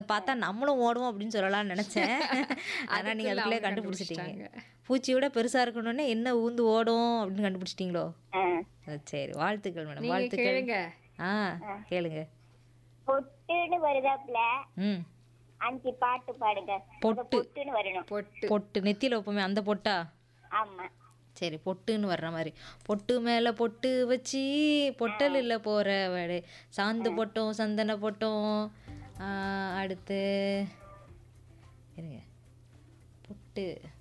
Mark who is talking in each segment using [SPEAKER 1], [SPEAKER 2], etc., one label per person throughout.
[SPEAKER 1] பார்த்தா நம்மளும் ஓடுவோம் அப்படின்னு சொல்லலாம்னு நினைச்சேன் ஆனா நீங்க
[SPEAKER 2] அதுக்குள்ள
[SPEAKER 1] அதுக்குள்ளே
[SPEAKER 2] அவங்க
[SPEAKER 1] கண்டுபிடிச்சிட்டீங்க
[SPEAKER 2] கண்டுபிடிச்சிட்டாங்க.
[SPEAKER 1] பூச்சி விட பெருசா இருக்கணும்னே என்ன ஊந்து ஓடும் அப்படின்னு கண்டுபிடிச்சிட்டீங்களோ
[SPEAKER 3] ஆ.
[SPEAKER 1] அஹ் சரி வாழ்த்துக்கள் மேடம்
[SPEAKER 2] நீங்க
[SPEAKER 1] வாழ்த்துக்கள்
[SPEAKER 2] கேளுங்க
[SPEAKER 1] ஆ கேளுங்க
[SPEAKER 3] பொட்டுன்னு வருதாப்புல
[SPEAKER 1] ம்
[SPEAKER 3] அஞ்சு பாட்டு பாடுங்க
[SPEAKER 1] பொட்டு.
[SPEAKER 3] பொட்டுன்னு வரணும்
[SPEAKER 2] பொட்டு
[SPEAKER 1] பொட்டு நெத்தியில வைப்போமே அந்த பொட்டா
[SPEAKER 3] ஆமா
[SPEAKER 1] சரி பொட்டுன்னு வர்ற மாதிரி பொட்டு மேலே பொட்டு வச்சு பொட்டலில் போகிற வடை சாந்து பொட்டும் சந்தன பொட்டும் ஆ, அடுத்து இருங்க பொட்டு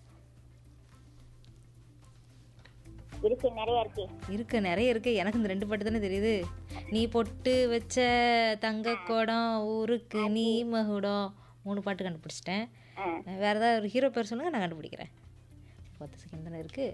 [SPEAKER 3] இருக்கு நிறைய இருக்கு
[SPEAKER 1] இருக்கு நிறைய இருக்கு எனக்கு இந்த ரெண்டு பாட்டு தானே தெரியுது நீ பொட்டு வச்ச தங்க குடம் ஊருக்கு நீ மகுடம் மூணு பாட்டு கண்டுபிடிச்சிட்டேன்
[SPEAKER 3] ஆ.
[SPEAKER 1] வேற ஏதாவது ஒரு ஹீரோ பேர் சொல்லுங்க நான் கண்டுபிடிக்கிறேன் பத்து செகண்ட் தானே இருக்கு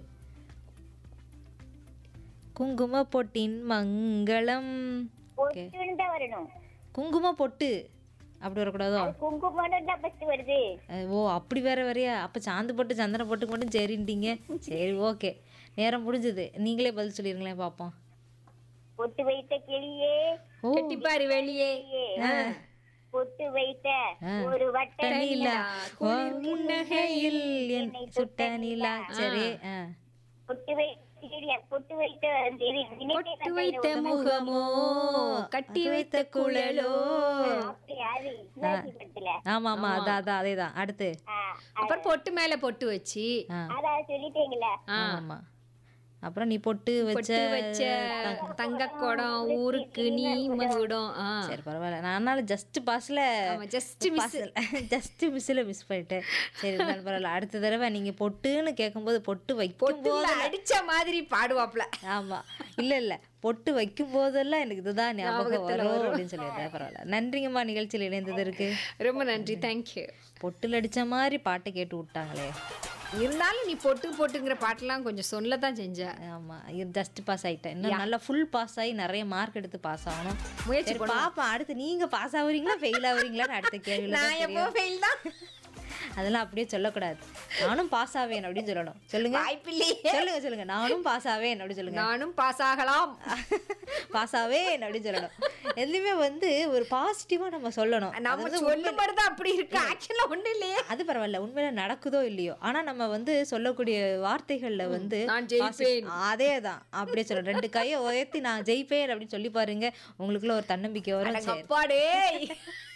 [SPEAKER 1] குங்கும பொட்டின் மங்களம்
[SPEAKER 3] பொட்டுன்னு தான் வரணும்
[SPEAKER 1] குங்கும பொட்டு அப்படி வரக்கூடாதோ
[SPEAKER 3] குங்குமம் தான் ஃபர்ஸ்ட் வருது
[SPEAKER 1] அஹ் ஓ அப்படி வேற வரையா அப்போ சாந்து போட்டு சந்தன போட்டுக்கு மட்டும் சரின்ட்டீங்க சரி ஓகே நேரம் முடிஞ்சது நீங்களே பதில் சொல்லிருங்களேன் பார்ப்போம்
[SPEAKER 3] பொட்டு வைத்த கிளியே
[SPEAKER 1] ஓ
[SPEAKER 2] கெட்டிப்பாரு வெளியே
[SPEAKER 3] பொட்டு வைத்த ஒரு வட்ட
[SPEAKER 1] நிலா புன்னகையில் என் சுட்ட நிலா சரி ஆ.
[SPEAKER 3] பொட்டு வை கிளியா, பொட்டு வைத்த அந்த இது, நினைத்தே
[SPEAKER 2] பொட்டு வைத்த முகமோ கட்டி வைத்த குழலோ
[SPEAKER 3] அப்படியா, அது சிவாஜி படத்துல.
[SPEAKER 1] ஆமா ஆமா அதான் அதான் அதேதான் அடுத்து
[SPEAKER 3] ஆ,
[SPEAKER 2] அப்புறம் பொட்டு மேல பொட்டு வச்சு
[SPEAKER 1] ஆ
[SPEAKER 3] அதான் சொல்லிட்டீங்களா
[SPEAKER 1] ஆமா ஆமா அப்புறம் நீ பொட்டு வச்ச
[SPEAKER 2] பொட்டு வச்ச தங்க குடம் ஊருக்கு நீ மகுடம் ஆ
[SPEAKER 1] சரி பரவாயில்ல நானால ஜஸ்ட் பாஸ்ல
[SPEAKER 2] ஆமா ஜஸ்ட் மிஸ்
[SPEAKER 1] ஜஸ்ட் மிஸ்ல மிஸ் பண்ணிட்டேன் சரி இருந்தாலும் பரவாயில்ல அடுத்த தடவை நீங்க பொட்டுன்னு கேட்கும்போது பொட்டு வைக்கும்
[SPEAKER 2] பொட்டுல அடிச்ச மாதிரி பாடுவாப்ல
[SPEAKER 1] ஆமா இல்ல இல்ல பொட்டு வைக்கும் போதெல்லாம் எனக்கு இதுதான் ஞாபகம் வரும் அப்படின்னு சொல்லியிருந்தேன் பரவாயில்ல நன்றிங்கம்மா நிகழ்ச்சியில் இணைந்ததற்கு
[SPEAKER 2] ரொம்ப நன்றி தேங்க்யூ
[SPEAKER 1] பொட்டுல அடிச்ச மாதிரி பாட்டை கேட்டு விட்டாங்களே
[SPEAKER 2] இருந்தாலும் நீ பொட்டு பொட்டுங்கிற பாட்டெல்லாம் கொஞ்சம் சொல்லத்தான் செஞ்ச
[SPEAKER 1] ஆமா ஜஸ்ட் பாஸ் ஆயிட்டேன் இன்னும் நல்லா ஃபுல் பாஸ் ஆகி நிறைய மார்க் எடுத்து பாஸ் ஆகணும்
[SPEAKER 2] முயற்சி
[SPEAKER 1] சரி பாப்பா அடுத்து நீங்க பாஸ் ஆகுறீங்களா ஃபெயில் ஆகுறீங்களான்னு அடுத்த கேள்வியில தான்
[SPEAKER 2] நான் எப்போ ஃபெயில் தான்
[SPEAKER 1] அதெல்லாம் அப்படியே சொல்லக்கூடாது நானும் பாஸ் ஆவேன் அப்படின்னு சொல்லணும் சொல்லுங்க
[SPEAKER 2] வாய்ப்பில்லையே
[SPEAKER 1] சொல்லுங்க சொல்லுங்க நானும் பாஸ் ஆவேன் அப்படின்னு சொல்லுங்க
[SPEAKER 2] நானும் பாஸ் ஆகலாம்
[SPEAKER 1] பாஸ் ஆவேன் அப்படின்னு சொல்லணும் எதுலையுமே வந்து ஒரு பாசிட்டிவா நம்ம சொல்லணும்
[SPEAKER 2] நம்ம
[SPEAKER 1] அதாவது
[SPEAKER 2] சொல்லும் தான் அப்படி இருக்கு ஆக்சுவலா ஒண்ணு இல்லையே
[SPEAKER 1] அது பரவாயில்ல உண்மையில நடக்குதோ இல்லையோ ஆனா நம்ம வந்து சொல்லக்கூடிய வார்த்தைகள்ல வந்து
[SPEAKER 2] நான் ஜெயிப்பேன்.
[SPEAKER 1] அதே தான் அப்படியே சொல்ல ரெண்டு கையை உயர்த்தி நான் ஜெயிப்பேன் அப்படின்னு சொல்லி பாருங்க உங்களுக்குள்ள ஒரு தன்னம்பிக்கை வரும் சரி
[SPEAKER 2] அப்பாடே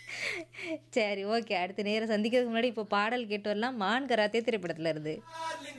[SPEAKER 1] சரி ஓகே அடுத்த நேரம் சந்திக்கிறதுக்கு முன்னாடி இப்போ பாடல் கேட்டு வரலாம் மான் கராத்தே திரைப்படத்துல இருந்து